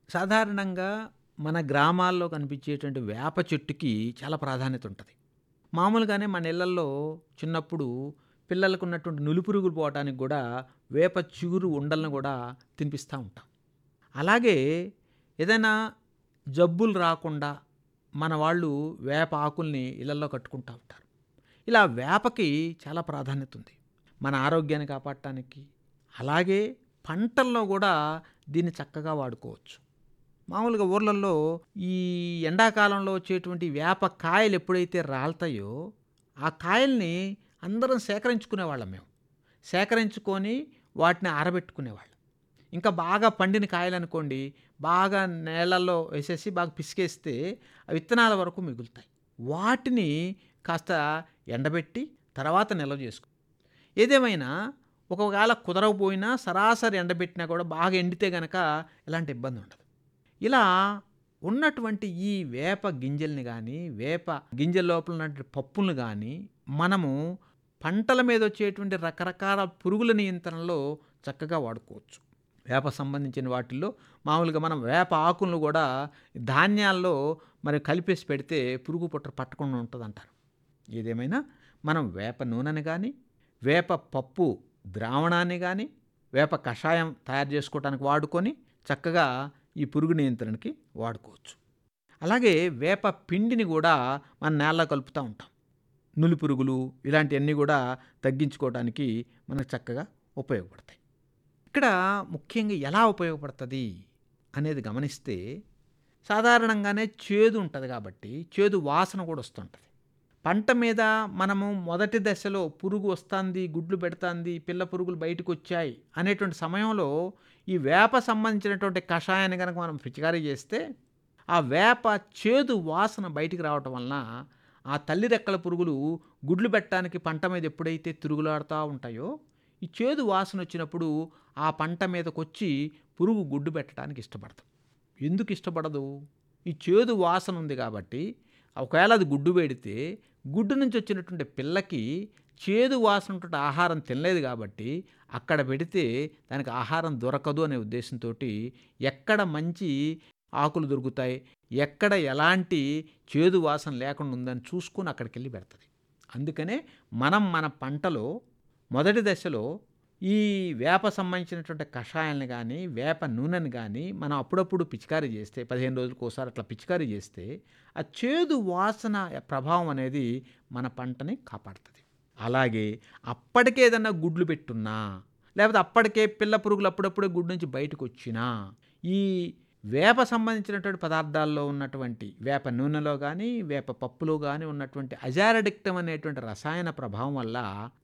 సాధారణంగా మన గ్రామాల్లో కనిపించేటువంటి వేప చెట్టుకి చాలా ప్రాధాన్యత ఉంటుంది మామూలుగానే మన ఇళ్లల్లో చిన్నప్పుడు పిల్లలకు ఉన్నటువంటి నులిపురుగులు పోవటానికి కూడా వేప చిగురు ఉండలను కూడా తినిపిస్తూ ఉంటాం అలాగే ఏదైనా జబ్బులు రాకుండా మన వాళ్ళు వేప ఆకుల్ని ఇళ్లలో కట్టుకుంటూ ఉంటారు ఇలా వేపకి చాలా ప్రాధాన్యత ఉంది మన ఆరోగ్యాన్ని కాపాడటానికి అలాగే పంటల్లో కూడా దీన్ని చక్కగా వాడుకోవచ్చు మామూలుగా ఊర్లలో ఈ ఎండాకాలంలో వచ్చేటువంటి వేప కాయలు ఎప్పుడైతే రాలుతాయో ఆ కాయల్ని అందరం సేకరించుకునేవాళ్ళం మేము సేకరించుకొని వాటిని ఆరబెట్టుకునేవాళ్ళం ఇంకా బాగా పండిన కాయలు అనుకోండి బాగా నేలల్లో వేసేసి బాగా పిసికేస్తే ఆ విత్తనాల వరకు మిగులుతాయి వాటిని కాస్త ఎండబెట్టి తర్వాత నిల్వ చేసుకో ఏదేమైనా ఒకవేళ కుదరకపోయినా సరాసరి ఎండబెట్టినా కూడా బాగా ఎండితే గనక ఎలాంటి ఇబ్బంది ఉండదు ఇలా ఉన్నటువంటి ఈ వేప గింజల్ని కానీ వేప గింజల లోపల ఉన్నటువంటి పప్పులను కానీ మనము పంటల మీద వచ్చేటువంటి రకరకాల పురుగుల నియంత్రణలో చక్కగా వాడుకోవచ్చు వేప సంబంధించిన వాటిల్లో మామూలుగా మనం వేప ఆకులను కూడా ధాన్యాల్లో మరి కలిపేసి పెడితే పురుగు పుట్ర పట్టకుండా ఉంటుంది అంటారు ఏదేమైనా మనం వేప నూనెని కానీ వేప పప్పు ద్రావణాన్ని కానీ వేప కషాయం తయారు చేసుకోవడానికి వాడుకొని చక్కగా ఈ పురుగు నియంత్రణకి వాడుకోవచ్చు అలాగే వేప పిండిని కూడా మన నేలలో కలుపుతూ ఉంటాం నులి పురుగులు ఇలాంటివన్నీ కూడా తగ్గించుకోవడానికి మనకు చక్కగా ఉపయోగపడతాయి ఇక్కడ ముఖ్యంగా ఎలా ఉపయోగపడుతుంది అనేది గమనిస్తే సాధారణంగానే చేదు ఉంటుంది కాబట్టి చేదు వాసన కూడా వస్తుంటుంది పంట మీద మనము మొదటి దశలో పురుగు వస్తుంది గుడ్లు పెడుతుంది పిల్ల పురుగులు బయటకు వచ్చాయి అనేటువంటి సమయంలో ఈ వేప సంబంధించినటువంటి కషాయాన్ని కనుక మనం పిచికారీ చేస్తే ఆ వేప చేదు వాసన బయటికి రావటం వలన ఆ తల్లి రెక్కల పురుగులు గుడ్లు పెట్టడానికి పంట మీద ఎప్పుడైతే తిరుగులాడుతూ ఉంటాయో ఈ చేదు వాసన వచ్చినప్పుడు ఆ పంట మీదకి వచ్చి పురుగు గుడ్డు పెట్టడానికి ఇష్టపడదు ఎందుకు ఇష్టపడదు ఈ చేదు వాసన ఉంది కాబట్టి ఒకవేళ అది గుడ్డు పెడితే గుడ్డు నుంచి వచ్చినటువంటి పిల్లకి చేదు వాసన ఉన్నటువంటి ఆహారం తినలేదు కాబట్టి అక్కడ పెడితే దానికి ఆహారం దొరకదు అనే ఉద్దేశంతో ఎక్కడ మంచి ఆకులు దొరుకుతాయి ఎక్కడ ఎలాంటి చేదు వాసన లేకుండా ఉందని చూసుకొని అక్కడికి వెళ్ళి పెడుతుంది అందుకనే మనం మన పంటలో మొదటి దశలో ఈ వేప సంబంధించినటువంటి కషాయాలను కానీ వేప నూనెని కానీ మనం అప్పుడప్పుడు పిచికారీ చేస్తే పదిహేను రోజులకు ఒకసారి అట్లా పిచికారీ చేస్తే ఆ చేదు వాసన ప్రభావం అనేది మన పంటని కాపాడుతుంది అలాగే అప్పటికే ఏదన్నా గుడ్లు పెట్టున్నా లేకపోతే అప్పటికే పిల్ల పురుగులు అప్పుడప్పుడే గుడ్డు నుంచి బయటకు వచ్చినా ఈ వేప సంబంధించినటువంటి పదార్థాల్లో ఉన్నటువంటి వేప నూనెలో కానీ వేప పప్పులో కానీ ఉన్నటువంటి అజారడిక్టం అనేటువంటి రసాయన ప్రభావం వల్ల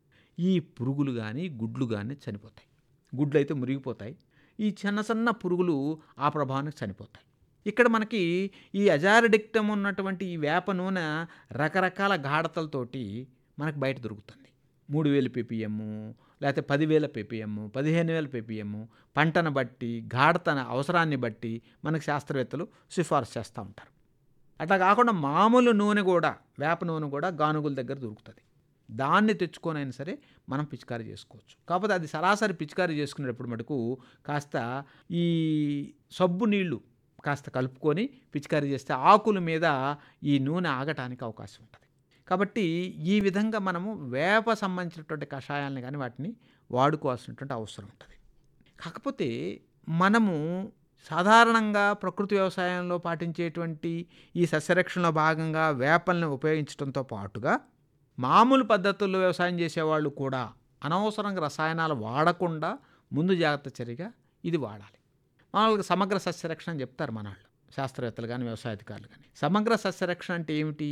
ఈ పురుగులు కానీ గుడ్లు కానీ చనిపోతాయి గుడ్లు అయితే మురిగిపోతాయి ఈ చిన్న చిన్న పురుగులు ఆ ప్రభావానికి చనిపోతాయి ఇక్కడ మనకి ఈ అజారడిక్టం ఉన్నటువంటి ఈ వేప నూనె రకరకాల గాఢతలతోటి మనకు బయట దొరుకుతుంది మూడు వేలు పీపీఎం లేకపోతే పదివేల పీపీఎం పదిహేను వేల పీపీఎం పంటను బట్టి గాఢతన అవసరాన్ని బట్టి మనకు శాస్త్రవేత్తలు సిఫార్సు చేస్తూ ఉంటారు అట్లా కాకుండా మామూలు నూనె కూడా వేప నూనె కూడా గానుగుల దగ్గర దొరుకుతుంది దాన్ని తెచ్చుకొనైనా సరే మనం పిచికారీ చేసుకోవచ్చు కాకపోతే అది సరాసరి పిచికారీ చేసుకునేటప్పుడు మటుకు కాస్త ఈ సబ్బు నీళ్లు కాస్త కలుపుకొని పిచికారీ చేస్తే ఆకుల మీద ఈ నూనె ఆగటానికి అవకాశం ఉంటుంది కాబట్టి ఈ విధంగా మనము వేప సంబంధించినటువంటి కషాయాలని కానీ వాటిని వాడుకోవాల్సినటువంటి అవసరం ఉంటుంది కాకపోతే మనము సాధారణంగా ప్రకృతి వ్యవసాయంలో పాటించేటువంటి ఈ సస్యరక్షణలో భాగంగా వేపల్ని ఉపయోగించడంతో పాటుగా మామూలు పద్ధతుల్లో వ్యవసాయం చేసేవాళ్ళు కూడా అనవసరంగా రసాయనాలు వాడకుండా ముందు జాగ్రత్త చర్యగా ఇది వాడాలి మామూలుగా సమగ్ర సస్యరక్షణ అని చెప్తారు మన వాళ్ళు శాస్త్రవేత్తలు కానీ వ్యవసాయ అధికారులు కానీ సమగ్ర సస్యరక్షణ అంటే ఏమిటి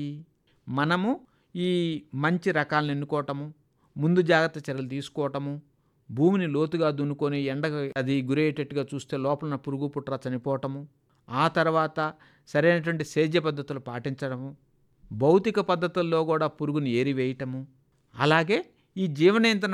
మనము ఈ మంచి రకాలను ఎన్నుకోవటము ముందు జాగ్రత్త చర్యలు తీసుకోవటము భూమిని లోతుగా దున్నుకొని ఎండ అది గురయ్యేటట్టుగా చూస్తే లోపల పురుగు పుట్ర చనిపోవటము ఆ తర్వాత సరైనటువంటి సేద్య పద్ధతులు పాటించడము భౌతిక పద్ధతుల్లో కూడా పురుగుని ఏరివేయటము అలాగే ఈ జీవనియంత్రణ